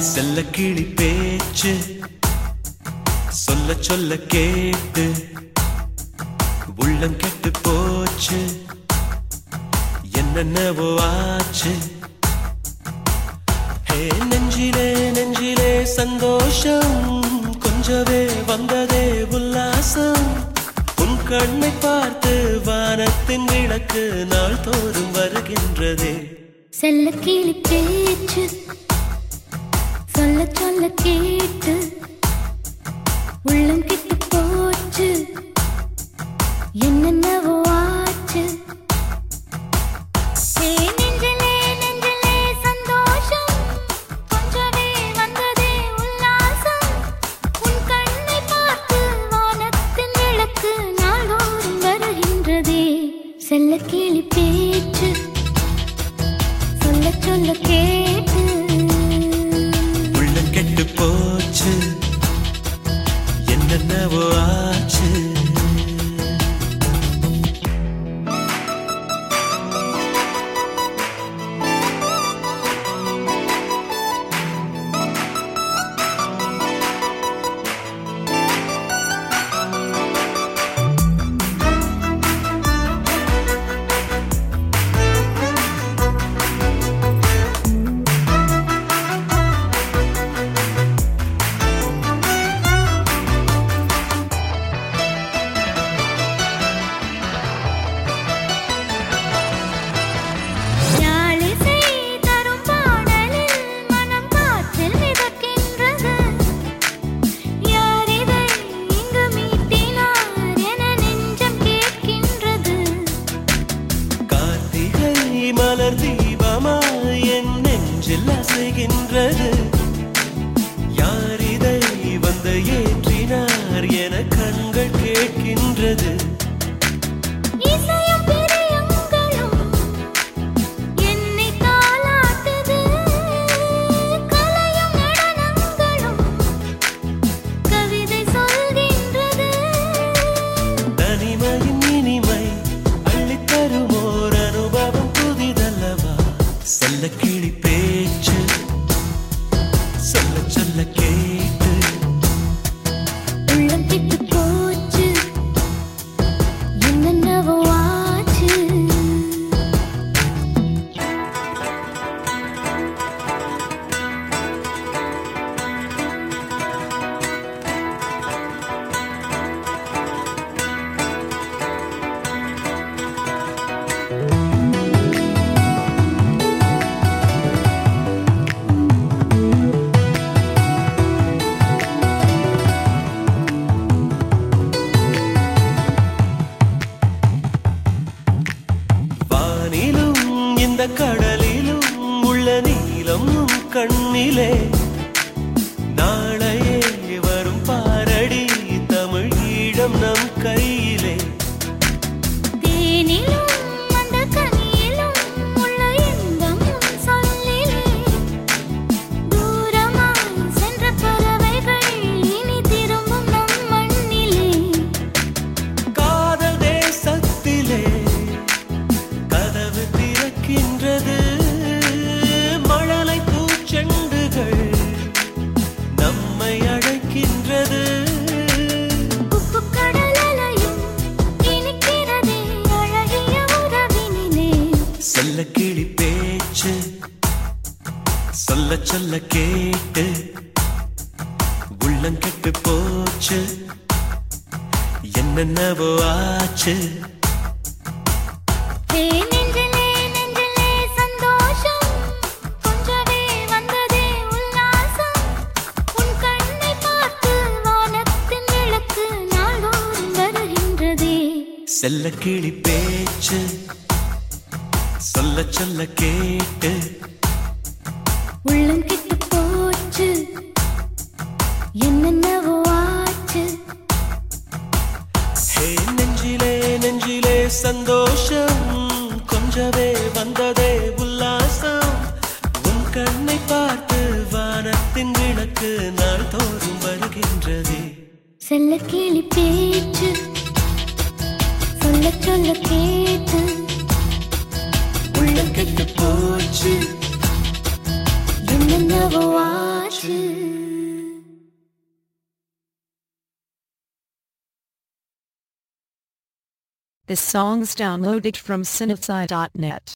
செல்ல கிளி பேச்சு சொல்ல சொல்ல கேட்டு உள்ளம் கெட்டு போச்சு என்னென்னவோ ஆச்சு ஹே நெஞ்சிலே நெஞ்சிலே சந்தோஷம் கொஞ்சவே வந்ததே உல்லாசம் உன் கண்ணை பார்த்து வானத்தின் விளக்கு நாள் தோறும் வருகின்றதே செல்ல கிளி பேச்சு சொல்ல சொல்ல கேட்டு உள்ளம் கிட்டு போச்சு என்னென்னவோ ஆச்சு ஏ நெஞ்சிலே நெஞ்சிலே சந்தோஷம் கொஞ்சமே வந்ததே உல்லாசம் உன் கண்ணை பார்த்து வானத்தின் விளக்கு நாள்தோறும் வருகின்றதே செல்ல கிளி பேச்சு சொல்ல சொல்ல கேட்டு உள்ளம் கெட்டு போச்சு என்னென்னவோ ஆச்சு யாழிசை தரும் பாடலில் மனம் காற்றில் மிதக்கின்றது யார் இதை இங்கு மீட்டினார் என நெஞ்சம் கேட்கின்றது கார்த்திகை மலர் தீபமாய் என் நெஞ்சில் அசைகின்றது யார் இதை வந்து ஏற்றினார் என கண்கள் கேட்கின்றது இசையும் பிரியங்களும் என்னை தாளாட்டுது கலையும் நடனங்களும் கவிதை சொல்கின்றது தனிமையின் இனிமை அள்ளித் தருமோர் அனுபவம் புதிதல்லவா செல்ல கிளி பேச்சு சொல்ல சொல்ல கேட்டு உள்ளம் கிட்டு போச்சு என்னென்னவோ ஆச்சு வானிலும் இந்த கடலிலும் உள்ள நீலம் உன் கண்ணிலே நாளையே வரும் பாரடி தமிழ் ஈழம் நம் கையிலே தேனிலும் அந்த கனியிலும் உள்ள இன்பம் உன் சொல்லிலே தூரமாய் சென்ற பறவைகள் இனி திரும்பும் நம் மண்ணிலே காதல் தேசத்திலே கதவு திறக்கின்றது மழலை பூச்செண்டுகள் நம்மை அழைக்கின்றது உப்பு கடல் அலையும் இனிக்கிறதே அழகிய உறவினிலே செல்ல கிளி பேச்சு சொல்ல சொல்ல கேட்டு உள்ளம் கெட்டு போச்சு என்னென்னவோ ஆச்சு ஹே நெஞ்சிலே நெஞ்சிலே சந்தோஷம் கொஞ்சமே வந்ததே உல்லாசம் உன் கண்ணை பார்த்து வானத்தின் விளக்கு நாள்தோறும் வருகின்றதே செல்ல கிளி பேச்சு சொல்ல சொல்ல கேட்டு உள்ளம் கிட்டு போச்சு என்னென்னவோ ஆச்சு ஹே நெஞ்சிலே நெஞ்சிலே சந்தோஷம் கொஞ்சவே வந்ததே உல்லாசம் உன் கண்ணை பார்த்து வானத்தின் விளக்கு நாள் தோறும் வருகின்றதே செல்ல கிளி பேச்சு சொல்ல சொல்ல கேட்டு உள்ளம் கெட்டு போச்சு என்னென்னவோ ஆச்சு காற்று The songs downloaded from Cinepsci.net.